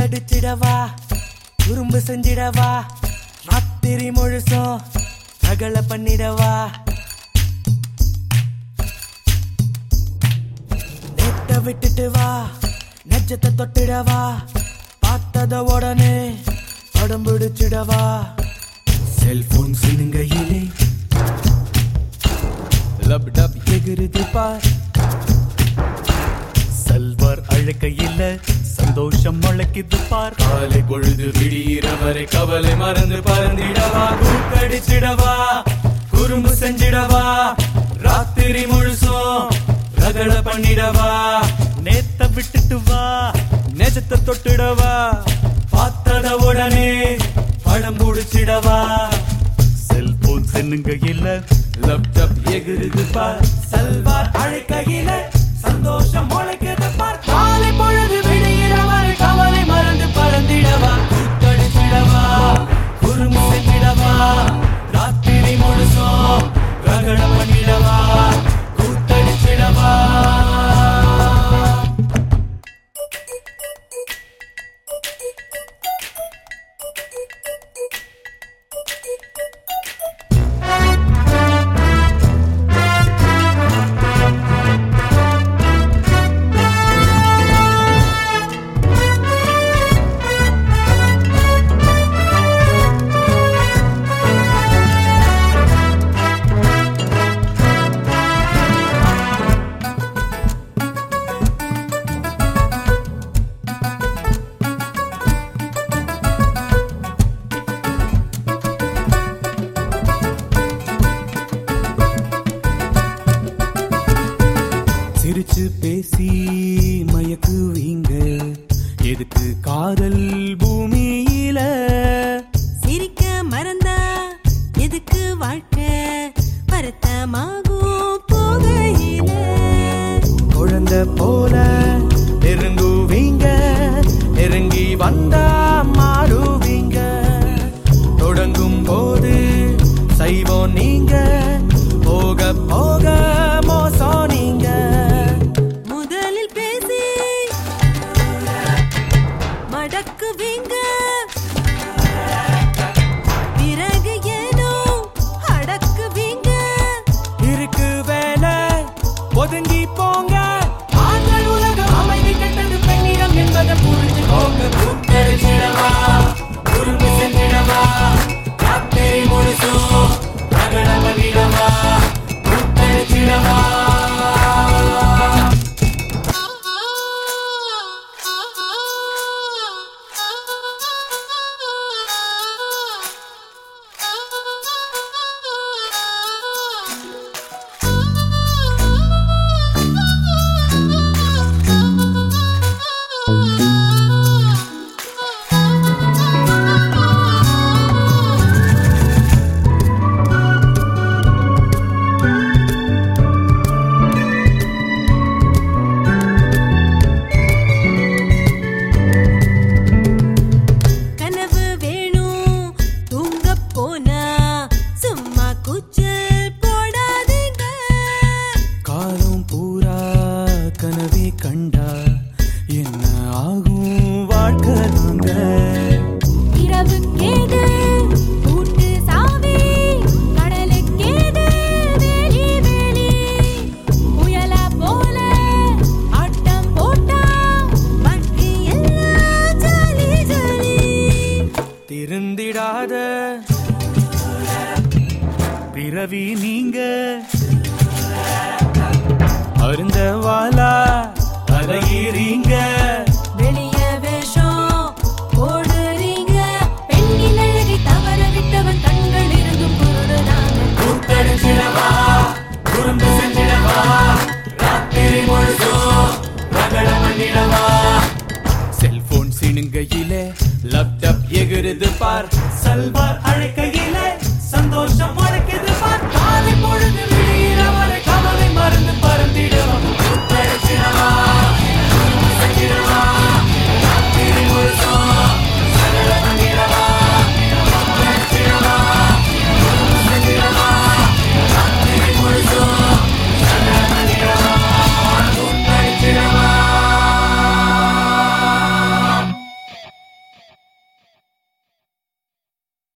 கூத்தடிச்சிடவா குறும்பு செஞ்சிடவா ராத்திரி முழுசும் ரகளை பண்ணிடவா நேத்த விட்டுட்டு வா நெஜத்தை தொட்டிடவா பார்த்தத உடனே படம் பிடிச்சிடவா செல்போன் சினுங்கையிலே லப் டப் எகிருது பார் செல்வர் அழைக்கையில் சந்தோஷம் முளைக்குது பார் காலை பொழுது விடியிற வரை கவலை மறந்து பறந்திடவா கூத்தடிச்சிடவா குறும்பு செஞ்சிடவா ராத்திரி முழுசும் ரகட பண்ணிடவா நேத்த விட்டுட்டு வா நெஜத்தை தொட்டுடவா பார்த்தத உடனே படம் பிடிச்சிடவா செல்போன் சென்னுங்கையில் லேப்டாப் எகிருது பார் சல்வார் அழைக்கையில சந்தோஷம் முளைக்குது பார் காலை பொழுது விடுகிற வரை கவலை மறந்து பறந்திடவா கூத்தடிச்சிடவா குறும்பு செஞ்சிடவா ராத்திரி முழுசும் ரகட பண்ணிடவா கூத்தடிச்சிடவா சிரிச்சு பேசி மயக்குவீங்க எதுக்கு காதல் பூமியில சிரிக்க மறந்தா எதுக்கு வாழ்க்கை வருத்தமாகும் போகையில குழந்தை போல நெருங்குவீங்க நெருங்கி வந்தா மாறுவீங்க தொடங்கும் போது செய்வோம் நீங்க போக போக மோசம் நீங்க முதலில் பேசி மடக்குவீங்க பிறகு ஏனோ அடக்குவீங்க இருக்கு வேலை ஒதுங்கி போங்க ஆண்கள் உலகம் அமைதி கெட்டது பெண்ணிடம் என்பதை புரிஞ்சுக்கோங்க கூத்தடிச்சிடவா குறும்பு செஞ்சிடவா ராத்திரி முழுசும் ரகட பண்ணிடவா கூத்தடிச்சிடவா கனவு வேணும் தூங்க போனா சும்மா கூச்சல் போடாதீங்க காலம் பூரா கனவே கண்டா என்ன ஆகும் வாழ்க்கை நாங்க இரவுக்கேது கூட்டு சாவி கடலுக்கேது வேலி வேலி புயலா போல ஆட்டம் போட்டா பாக்கி எல்லாம் ஜாலி ஜாலி திருந்திடாத பிறவி நீங்க அருந்த வாலா அலையீறீங்க வெளிய வேஷம் போடுறீங்க பெண்ணின் அழகை தவற விட்டவன் கண்கள் இருந்தும் குருடுதாங்க கூத்தடிச்சிடவா குறும்பு செஞ்சிடவா ராத்திரி முழுசும் ரகட பண்ணிடவா செல்போன் சினுங்கையிலே லேப்டாப் எகிருது பார் சல்வார்